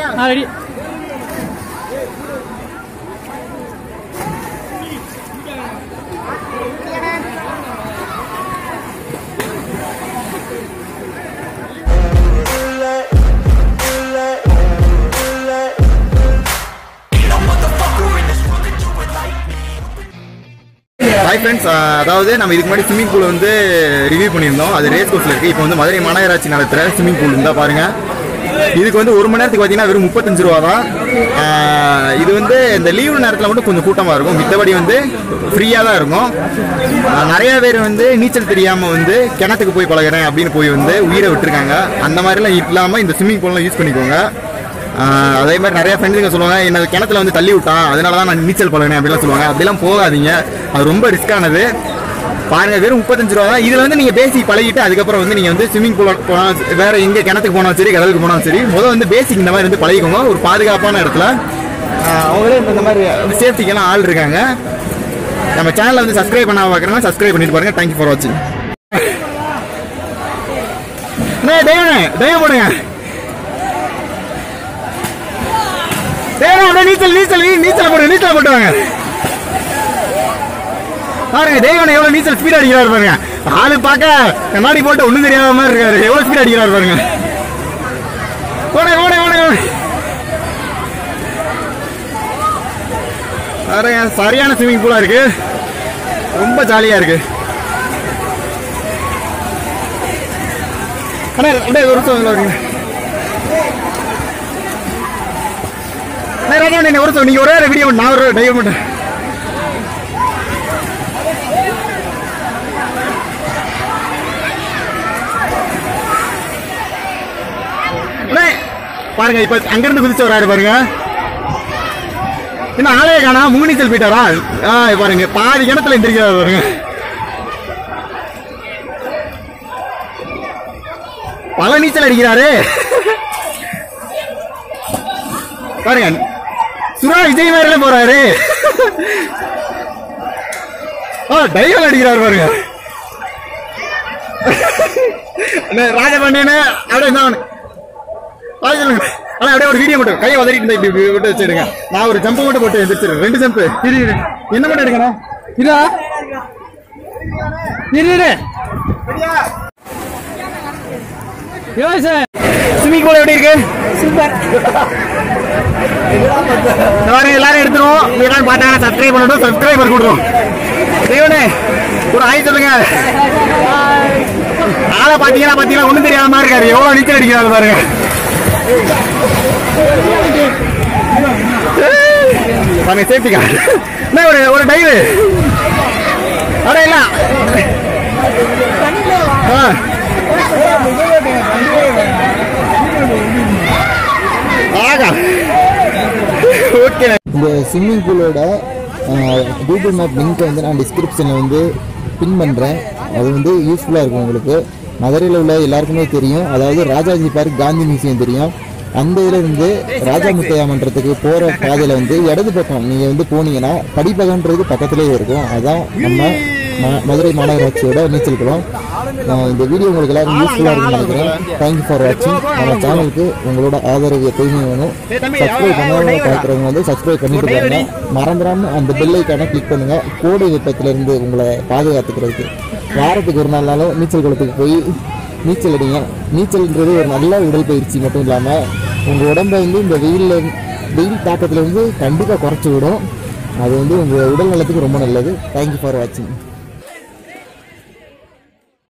ஆ ready hi friends அதாவது நம்ம இதுக்கு முன்னாடி ஸ்விம்மிங் பூல் வந்து ரிவ்யூ பண்ணியிருந்தோம் அது ரேஸ் கோர்ஸில் இருக்குது இப்போ வந்து மதுரை மாநகராட்சி நடத்துகிற ஸ்விம்மிங் பூல் இருந்தால் பாருங்கள் இதுக்கு வந்து ஒரு மணி நேரத்துக்கு பார்த்தீங்கன்னா வெறும் முப்பத்தஞ்சு ரூபா தான் ஆஹ் இது வந்து இந்த லீவு நேரத்தில் மட்டும் கொஞ்சம் கூட்டமாக இருக்கும் மித்தபடி வந்து ஃப்ரீயாக தான் இருக்கும் ஆஹ் நிறைய பேர் வந்து நீச்சல் தெரியாமல் வந்து கிணத்துக்கு போய் பழகுறேன் அப்படின்னு போய் வந்து உயிரை விட்டுருக்காங்க அந்த மாதிரிலாம் இல்லாமல் இந்த ஸ்விம்மிங் பூல்லாம் யூஸ் பண்ணிக்கோங்க ஆஹ் அதே மாதிரி நிறைய ஃப்ரெண்ட்ஸுங்க சொல்லுவாங்க என்ன கிணத்துல வந்து தள்ளி விட்டான் அதனால தான் நான் நீச்சல் பழகினேன் அப்படிலாம் சொல்லுவாங்க அப்படிலாம் போகாதீங்க அது ரொம்ப ரிஸ்கானது பாருங்க வெறும் முப்பத்தஞ்சு ரூபா தான் இதுல வந்து நீங்க பேசிக் பழகிட்டு அதுக்கப்புறம் வந்து நீங்க வந்து ஸ்விம்மிங் பூல் போனா வேற எங்க கிணத்துக்கு போனாலும் சரி கடலுக்கு போனாலும் சரி முதல்ல வந்து பேசிக் இந்த மாதிரி வந்து பழகிக்கோங்க ஒரு பாதுகாப்பான இடத்துல ஆஹ் அவங்களே இப்ப இந்த மாதிரி சேஃப்டிக்கெல்லாம் ஆள் இருக்காங்க நம்ம சேனலை வந்து சப்ஸ்கிரைப் பண்ணாம பார்க்குறோன்னா சப்ஸ்கிரைப் பண்ணிட்டு பாருங்க தேங்க்யூ ஃபார் வாட்சிங் தெய்வனே தெய்வம் போடுங்க தேவனா அப்படியே நீச்சல் நீச்சல் நீ- நீச்சல் போடு நீச்சல் போட்டு வாங்க பாருங்க தேவனை எவ்வளவு நீச்சல் ஸ்பீட் அடிக்கிறாரு பாருங்க ஆளு பார்க்க கண்ணாடி போட்டு ஒண்ணும் தெரியாத மாதிரி இருக்காரு எவ்வளவு ஸ்பீட் அடிக்கிறாரு பாருங்க ஓடே ஓடே ஓடே ஓடே பாருங்க சரியான ஸ்விம்மிங் பூலா இருக்கு ரொம்ப ஜாலியா இருக்கு அண்ணா அப்படியே ஒரு நிமிஷம் இதுல வருங்க அண்ணா, ராஜா அண்ணா, ஒரு நிமிஷம் நீங்க ஒரே ஒரு வீடியோ நான் ஒரு டைவ் மட்டும் அண்ணே, பாருங்க இப்ப அங்கிருந்து குதிச்சு வராரு பாருங்க என்ன ஆளே காணா முங்க நீச்சல் போயிட்டாரா ஆ பாருங்க பாதி கிணத்துல எந்திரிக்கிறாரு பாருங்க பல நீச்சல் அடிக்கிறாரு பாருங்க சுரா விஜய் மாதிரில போறாரு ஆ டைவல் அடிக்கிறாரு பாருங்க அண்ணே, ராஜபாண்டியனே அப்படியே என்ன பாதி சொல்லுங்க ஆனா அப்படியே ஒரு வீடியோ மட்டும் கையை உதறிட்டு இருந்தா இப்படி இப்படி விட்டு வச்சிருங்க நான் ஒரு ஜம்ப் மட்டும் போட்டு எந்திரிச்சிருக்கேன் ரெண்டு ஜம்ப் இரு இரு என்ன மட்டும் எடுக்கணும் இதா இரு இரு யோசி ஸ்விமிங் பூல் எப்படி இருக்கு சூப்பர் இந்த மாதிரி எல்லாரும் எடுத்துருவோம் எல்லாரும் பார்த்தாங்கன்னா சப்ஸ்கிரைப் பண்ணட்டும் சப்ஸ்கிரைபர் கொடுறோம் தேவனே ஒரு ஆய் சொல்லுங்க ஆளை பார்த்தீங்கன்னா பார்த்தீங்கன்னா ஒன்றும் தெரியாத மாதிரி இருக்காரு எவ்வளோ நீச்சல் அடிக்கிறாரு பாருங்க பாருங்க சேஃப்டி கார்டு என்ன ஒரு ஒரு டைவு அட இல்ல ஆ ஆகா ஓகே இந்த ஸ்விம்மிங் பூலோட கூகுள் மேப் லிங்க்கை வந்து நான் டிஸ்கிரிப்ஷனில் வந்து பின் பண்ணுறேன் அது வந்து யூஸ்ஃபுல்லாக இருக்கும் உங்களுக்கு மதுரையில் உள்ள எல்லாருக்குமே தெரியும் அதாவது ராஜாஜி பார்க் காந்தி மியூசியம் தெரியும் அந்த இதுல இருந்து ராஜா முத்தையா மன்றத்துக்கு போகிற பாதையில் வந்து இடது பக்கம் நீங்கள் வந்து போனீங்கன்னா படிப்பகன்றது பக்கத்துலேயே இருக்கும் அதான் நம்ம ம- மதுரை மாநகராட்சியோட நீச்சல் குளம் அஹ் இந்த வீடியோ உங்களுக்கு எல்லாரும் யூஸ்ஃபுல்லாக இருக்கும்னு நினைக்கிறேன் தேங்க்யூ ஃபார் வாட்சிங் நம்ம சேனலுக்கு உங்களோட ஆதரவு எப்பயுமே வேணும் சப்ஸ்கிரைப் பண்ணாம பார்க்குறவங்க வந்து சப்ஸ்கிரைப் பண்ணிட்டு பாருங்க மறந்துடாம அந்த பெல் ஐக்கானை கிளிக் பண்ணுங்க கோடை வெப்பத்திலிருந்து உங்களை பாதுகாத்துக்கிறதுக்கு வாரத்துக்கு ஒரு நாள்னாலும் நீச்சல் குளத்துக்கு போய் நீச்சல் அடிங்க நீச்சல்ன்றது ஒரு நல்ல உடற்பயிற்சி மட்டும் இல்லாமல் உங்கள் உடம்பை வந்து இந்த வெயிலில் வெயில் தாக்கத்துல இருந்து கண்டிப்பாக குறைச்சி விடும் அது வந்து உங்கள் உடல் நலத்துக்கு ரொம்ப நல்லது தேங்க்யூ ஃபார் வாட்சிங்